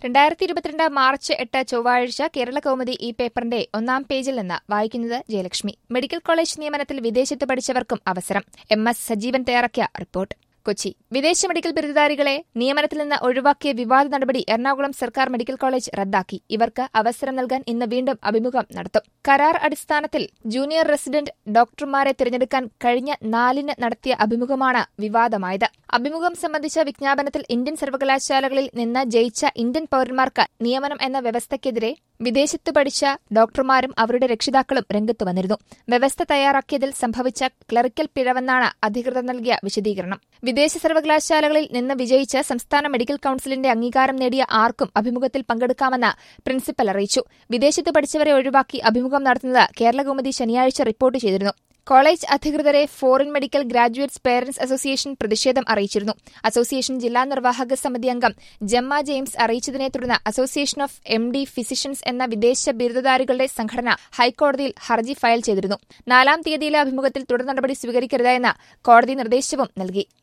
രണ്ടായിരത്തി ഇരുപത്തിരണ്ട് മാർച്ച് എട്ട് ചൊവ്വാഴ്ച കേരള കൗമുദി ഈ പേപ്പറിന്റെ ഒന്നാം പേജിൽ നിന്ന് വായിക്കുന്നത് ജയലക്ഷ്മി മെഡിക്കൽ കോളേജ് നിയമനത്തിൽ വിദേശത്ത് പഠിച്ചവർക്കും അവസരം എം എസ് സജീവൻ തയ്യാറാക്കിയ റിപ്പോർട്ട് കൊച്ചി വിദേശ മെഡിക്കൽ ബിരുദധാരികളെ നിയമനത്തിൽ നിന്ന് ഒഴിവാക്കിയ വിവാദ നടപടി എറണാകുളം സർക്കാർ മെഡിക്കൽ കോളേജ് റദ്ദാക്കി ഇവർക്ക് അവസരം നൽകാൻ ഇന്ന് വീണ്ടും അഭിമുഖം നടത്തും കരാർ അടിസ്ഥാനത്തിൽ ജൂനിയർ റെസിഡന്റ് ഡോക്ടർമാരെ തിരഞ്ഞെടുക്കാൻ കഴിഞ്ഞ നാലിന് നടത്തിയ അഭിമുഖമാണ് വിവാദമായത് അഭിമുഖം സംബന്ധിച്ച വിജ്ഞാപനത്തിൽ ഇന്ത്യൻ സർവകലാശാലകളിൽ നിന്ന് ജയിച്ച ഇന്ത്യൻ പൌരന്മാർക്ക് നിയമനം എന്ന വ്യവസ്ഥയ്ക്കെതിരെ വിദേശത്ത് പഠിച്ച ഡോക്ടർമാരും അവരുടെ രക്ഷിതാക്കളും രംഗത്തു വന്നിരുന്നു വ്യവസ്ഥ തയ്യാറാക്കിയതിൽ സംഭവിച്ച ക്ലറിക്കൽ പിഴവെന്നാണ് അധികൃതർ നൽകിയ വിശദീകരണം വിദേശ സർവകലാശാലകളിൽ നിന്ന് വിജയിച്ച് സംസ്ഥാന മെഡിക്കൽ കൌൺസിലിന്റെ അംഗീകാരം നേടിയ ആർക്കും അഭിമുഖത്തിൽ പങ്കെടുക്കാമെന്ന് പ്രിൻസിപ്പൽ അറിയിച്ചു വിദേശത്ത് പഠിച്ചവരെ ഒഴിവാക്കി അഭിമുഖം നടത്തുന്നത് കേരളകൗമുദി ശനിയാഴ്ച റിപ്പോർട്ട് ചെയ്തിരുന്നു കോളേജ് അധികൃതരെ foreign medical graduates parents association പ്രതിഷേധം അറിയിച്ചിരുന്നു അസോസിയേഷൻ ജില്ലാ നിർവാഹക സമിതി അംഗം ജമ്മ ജെയിംസ് അറിയിച്ചതിനെ തുടർന്ന് association of M D physicians എന്ന വിദേശ ബിരുദധാരികളുടെ സംഘടന ഹൈക്കോടതിയിൽ ഹർജി ഫയൽ ചെയ്തിരുന്നു നാലാം തീയതിയിലെ അഭിമുഖത്തിൽ തുടർ നടപടി സ്വീകരിക്കരുതെന്ന് കോടതി നിർദ്ദേശവും നൽകി